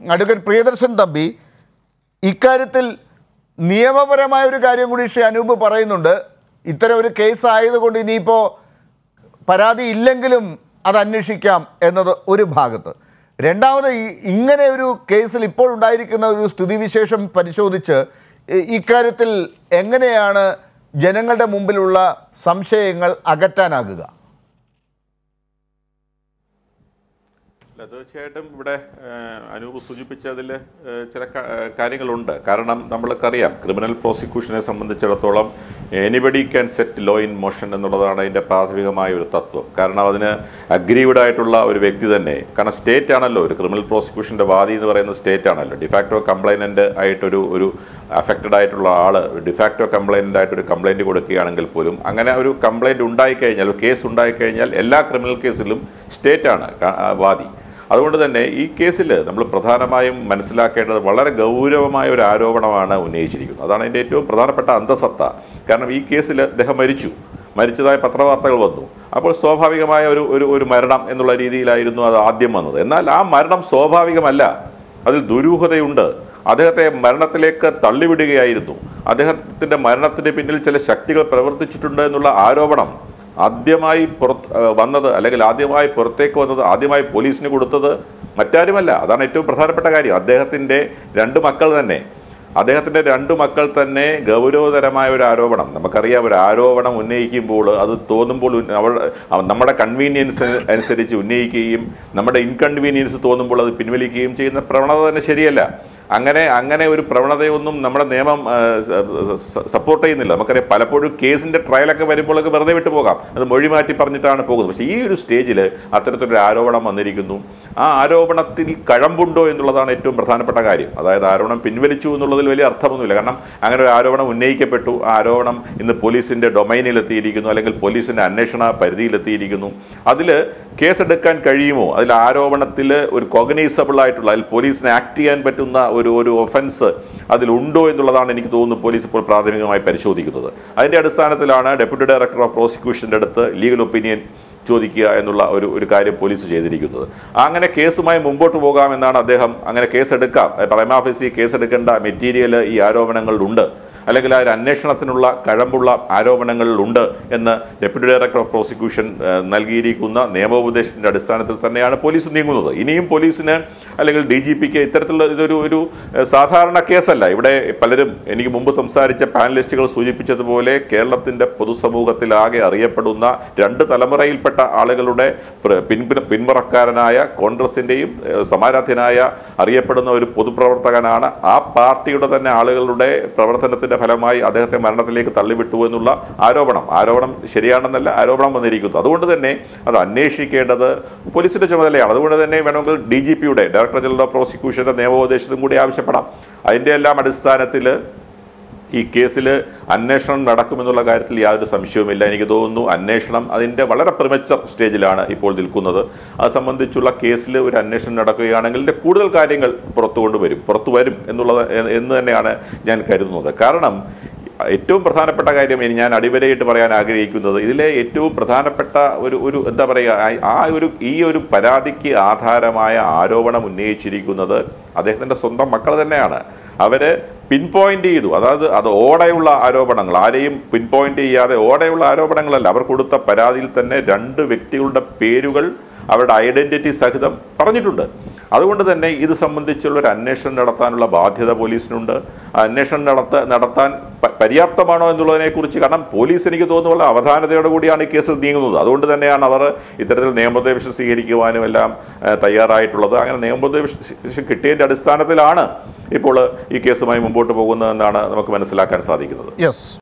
advocate Priyadarshan Thampi ഇക്കാര്യത്തിൽ നിയമപരമായ ഒരു കാര്യം കൂടി ശ്രീ അനൂപ് പറയുന്നുണ്ട് ഇത്തരം ഒരു കേസ് ആയതുകൊണ്ട് ഇനിയിപ്പോൾ പരാതി ഇല്ലെങ്കിലും അത് അന്വേഷിക്കാം എന്നത് ഒരു ഭാഗത്ത് രണ്ടാമത് ഈ- ഇങ്ങനെ ഒരു കേസിൽ ഇപ്പോൾ ഉണ്ടായിരിക്കുന്ന ഒരു സ്ഥിതിവിശേഷം പരിശോധിച്ച് ഇ- ഇക്കാര്യത്തിൽ എങ്ങനെയാണ് ജനങ്ങളുടെ മുമ്പിലുള്ള സംശയങ്ങൾ അകറ്റാനാകുക അല്ല, തീർച്ചയായിട്ടും ഇവിടെ ഏഹ്, അനൂപ് സൂചിപ്പിച്ചതിൽ ഏഹ്, ചില ക- ഏഹ്, കാര്യങ്ങളുണ്ട് കാരണം നമ്മൾക്കറിയാം ക്രിമിനൽ പ്രോസിക്യൂഷനെ സംബന്ധിച്ചിടത്തോളം anybody can set law in motion എന്നുള്ളതാണ് അതിൻ്റെ പ്രാഥമികമായ ഒരു തത്വം കാരണം അതിന് അഗ്രീവ്ഡ് ആയിട്ടുള്ള ഒരു വ്യക്തി തന്നെ കാരണം സ്റ്റേറ്റ് ആണല്ലോ ഒരു ക്രിമിനൽ പ്രോസിക്യൂഷൻ്റെ വാദി എന്ന് പറയുന്നത് സ്റ്റേറ്റ് ആണല്ലോ ഡിഫാക്ടോ കംപ്ലൈനൻ്റ് ആയിട്ടൊരു ഒരു അഫക്റ്റഡ് ആയിട്ടുള്ള ആൾ ഡിഫാക്ടോ കംപ്ലൈനൻ്റ് ആയിട്ടൊരു കംപ്ലൈൻറ്റ് കൊടുക്കുകയാണെങ്കിൽ പോലും അങ്ങനെ ഒരു കംപ്ലൈൻറ്റ് ഉണ്ടായിക്കഴിഞ്ഞാൽ ഒരു കേസ് ഉണ്ടായിക്കഴിഞ്ഞാൽ എല്ലാ ക്രിമിനൽ കേസിലും സ്റ്റേറ്റാണ് ക- ആ, വാദി അതുകൊണ്ട് തന്നെ ഈ കേസിൽ നമ്മൾ പ്രധാനമായും മനസ്സിലാക്കേണ്ടത് വളരെ ഗൗരവമായ ഒരു ആരോപണമാണ് ഉന്നയിച്ചിരിക്കുന്നത് അതാണ് അതിൻ്റെ ഏറ്റവും പ്രധാനപ്പെട്ട അന്തസത്ത കാരണം ഈ കേസിൽ അദ്ദേഹം മരിച്ചു മരിച്ചതായ പത്രവാർത്തകൾ വന്നു അപ്പോൾ സ്വാഭാവികമായ ഒരു ഒരു ഒരു മരണം എന്നുള്ള രീതിയിലായിരുന്നു അത് ആദ്യം വന്നത് എന്നാൽ ആ മരണം സ്വാഭാവികമല്ല അതിൽ ദുരൂഹതയുണ്ട് അദ്ദേഹത്തെ മരണത്തിലേക്ക് തള്ളിവിടുകയായിരുന്നു അദ്ദേഹത്തിൻ്റെ മരണത്തിന് പിന്നിൽ ചില ശക്തികൾ പ്രവർത്തിച്ചിട്ടുണ്ട് എന്നുള്ള ആരോപണം ആദ്യമായി പുറത്ത് ഏഹ് വന്നത് അല്ലെങ്കിൽ ആദ്യമായി പുറത്തേക്ക് വന്നത് ആദ്യമായി പോലീസിന് കൊടുത്തത് മറ്റാരുമല്ല അതാണ് ഏറ്റവും പ്രധാനപ്പെട്ട കാര്യം അദ്ദേഹത്തിൻ്റെ രണ്ട് മക്കൾ തന്നെ അദ്ദേഹത്തിൻ്റെ രണ്ട് മക്കൾ തന്നെ ഗൗരവതരമായ ഒരു ആരോപണം നമുക്കറിയാം ഒരു ആരോപണം ഉന്നയിക്കുമ്പോൾ അത് തോന്നുമ്പോൾ ഉന്ന- അവൾ അവ- നമ്മുടെ കൺവീനിയൻസ് അനുസരിച്ച് ഉന്നയിക്കുകയും നമ്മുടെ ഇൻകൺവീനിയൻസ് തോന്നുമ്പോൾ അത് പിൻവലിക്കുകയും ചെയ്യുന്ന പ്രവണത തന്നെ ശരിയല്ല അങ്ങനെ അങ്ങനെ ഒരു പ്രവണതയൊന്നും നമ്മുടെ നിയമം സപ്പോർട്ട് ചെയ്യുന്നില്ല നമുക്കറിയാം പലപ്പോഴും കേസിൻ്റെ ട്രയലൊക്കെ വരുമ്പോഴൊക്കെ വെറുതെ വിട്ടു പോകാം അത് മൊഴി മാറ്റി പറഞ്ഞിട്ടാണ് പോകുന്നത് പക്ഷേ ഈ ഒരു സ്റ്റേജിൽ അത്തരത്തിലൊരു ആരോപണം വന്നിരിക്കുന്നു ആ ആരോപണത്തിൽ കഴമ്പുണ്ടോ എന്നുള്ളതാണ് ഏറ്റവും പ്രധാനപ്പെട്ട കാര്യം അതായത് ആരോപണം പിൻവലിച്ചു എന്നുള്ളതിൽ വലിയ അർത്ഥമൊന്നുമില്ല കാരണം അങ്ങനെ ഒരു ആരോപണം ഉന്നയിക്കപ്പെട്ടു ആ ആരോപണം ഇന്ന് പോലീസിൻ്റെ ഡൊമൈനിലെത്തിയിരിക്കുന്നു അല്ലെങ്കിൽ പോലീസിൻ്റെ അന്വേഷണ പരിധിയിലെത്തിയിരിക്കുന്നു അതിൽ കേസെടുക്കാൻ കഴിയുമോ അതിൽ ആരോപണത്തിൽ ഒരു കോഗ്നൈസബിൾ ആയിട്ടുള്ള അതിൽ പോലീസിനെ ആക്ട് ചെയ്യാൻ പറ്റുന്ന ഒരു ഒരു ഒഫൻസ് അതിലുണ്ടോ എന്നുള്ളതാണ് എനിക്ക് തോന്നുന്നു പോലീസ് ഇപ്പോൾ പ്രാഥമികമായി പരിശോധിക്കുന്നത് അതിൻ്റെ അടിസ്ഥാനത്തിലാണ് ഡെപ്യൂട്ടി ഡയറക്ടർ ഓഫ് പ്രോസിക്യൂഷൻ്റെ അടുത്ത് ലീഗൽ ഒപ്പീനിയൻ ചോദിക്കുക എന്നുള്ള ഒരു ഒരു കാര്യം പോലീസ് ചെയ്തിരിക്കുന്നത് അങ്ങനെ കേസുമായി മുമ്പോട്ട് പോകാമെന്നാണ് അദ്ദേഹം അങ്ങനെ കേസെടുക്കാം പ്രൈമാഫീസി കേസെടുക്കേണ്ട മെറ്റീരിയൽ ഈ ആരോപണങ്ങളിലുണ്ട് അല്ലെങ്കിൽ ആ ഒരു അന്വേഷണത്തിനുള്ള കഴമ്പുള്ള ആരോപണങ്ങളിലുണ്ട് എന്ന് ഡെപ്യൂട്ടി ഡയറക്ടർ ഓഫ് പ്രോസിക്യൂഷൻ ഏഹ്, നൽകിയിരിക്കുന്ന നിയമോപദേശത്തിൻ്റെ അടിസ്ഥാനത്തിൽ തന്നെയാണ് പോലീസ് നീങ്ങുന്നത് ഇനിയും പോലീസിന് അല്ലെങ്കിൽ ഡി ജി പിക്ക് ഇത്തരത്തിലുള്ള ഇതൊരു ഒരു ഏഹ്, സാധാരണ കേസല്ല ഇവിടെ പലരും എനിക്ക് മുമ്പ് സംസാരിച്ച പാനലിസ്റ്റുകൾ സൂചിപ്പിച്ചതുപോലെ കേരളത്തിൻ്റെ പൊതുസമൂഹത്തിലാകെ അറിയപ്പെടുന്ന രണ്ട് തലമുറയിൽപ്പെട്ട ആളുകളുടെ പ്ര- പിൻ പിന്മുറക്കാരനായ കോൺഗ്രസിൻ്റെയും ഏഹ്, സമാരാധ്യനായ അറിയപ്പെടുന്ന ഒരു പൊതുപ്രവർത്തകനാണ് ആ പാർട്ടിയുടെ തന്നെ ആളുകളുടെ പ്രവർത്തനത്തിന്റെ ഫലമായി അദ്ദേഹത്തെ മരണത്തിലേക്ക് തള്ളിവിട്ടു എന്നുള്ള ആരോപണം ആരോപണം ശരിയാണെന്നല്ല ആരോപണം വന്നിരിക്കുന്നു അതുകൊണ്ട് തന്നെ അത് അന്വേഷിക്കേണ്ടത് പോലീസിന്റെ ചുമതലയാണ് അതുകൊണ്ട് തന്നെ വേണമെങ്കിൽ ഡി ജി പിയുടെ ഡയറക്ടർ ജനറൽ ഓഫ് പ്രോസിക്യൂഷന്റെ നിയമോപദേശത്തും കൂടി ആവശ്യപ്പെടാം അതിൻ്റെ എല്ലാം അടിസ്ഥാനത്തിൽ ഈ കേസിൽ അന്വേഷണം നടക്കുമെന്നുള്ള കാര്യത്തിൽ യാതൊരു സംശയവുമില്ല എനിക്ക് തോന്നുന്നു അന്വേഷണം അതിൻ്റെ വളരെ പ്രിമച്ചർ സ്റ്റേജിലാണ് ഇപ്പോൾ നിൽക്കുന്നത് അത് സംബന്ധിച്ചുള്ള കേസിൽ ഒരു അന്വേഷണം നടക്കുകയാണെങ്കിൽ ഇതിൻ്റെ കൂടുതൽ കാര്യങ്ങൾ പുറത്തു കൊണ്ടുവരും പുറത്തു വരും എന്നുള്ളത് എ- എന്ന് തന്നെയാണ് ഞാൻ കരുതുന്നത് കാരണം ഏറ്റവും പ്രധാനപ്പെട്ട കാര്യം ഇനി ഞാൻ അടിവരയിട്ട് പറയാൻ ആഗ്രഹിക്കുന്നത് ഇതിലെ ഏറ്റവും പ്രധാനപ്പെട്ട ഒരു ഒരു എന്താ പറയുക ആ- ആ ഒരു ഈ ഒരു പരാതിക്ക് ആധാരമായ ആരോപണം ഉന്നയിച്ചിരിക്കുന്നത് അദ്ദേഹത്തിൻ്റെ സ്വന്തം മക്കൾ തന്നെയാണ് അവര് പിൻ പോയിന്റ് ചെയ്തു അതായത് അത് ഓടെയുള്ള ആരോപണങ്ങൾ ആരെയും പിൻ പോയിന്റ് ചെയ്യാതെ ഓടെയുള്ള ആരോപണങ്ങളല്ല അവർ കൊടുത്ത പരാതിയിൽ തന്നെ രണ്ട് വ്യക്തികളുടെ പേരുകൾ അവരുടെ ഐഡന്റിറ്റി സഹിതം പറഞ്ഞിട്ടുണ്ട് അതുകൊണ്ട് തന്നെ ഇത് സംബന്ധിച്ചുള്ള ഒരു അന്വേഷണം നടത്താനുള്ള ബാധ്യത പോലീസിനുണ്ട് ആ അന്വേഷണം നടത്ത നടത്താൻ പ- പര്യാപ്തമാണോ എന്നുള്ളതിനെക്കുറിച്ച് കാരണം പോലീസ് എനിക്ക് തോന്നുന്നു വളരെ അവധാനതയോടെ കൂടിയാണ് ഈ കേസിൽ നീങ്ങുന്നത് അതുകൊണ്ട് തന്നെയാണ് അവർ ഇത്തരത്തിൽ നിയമോപദേശം സ്വീകരിക്കുവാനും എല്ലാം ഏഹ്, തയ്യാറായിട്ടുള്ളത് അങ്ങനെ നിയമോപദേശം കിട്ടിയതിൻ്റെ അടിസ്ഥാനത്തിലാണ് ഇപ്പോൾ ഈ കേസുമായി മുമ്പോട്ട് പോകുന്നതെന്നാണ് നമുക്ക് മനസ്സിലാക്കാൻ സാധിക്കുന്നത് യെസ്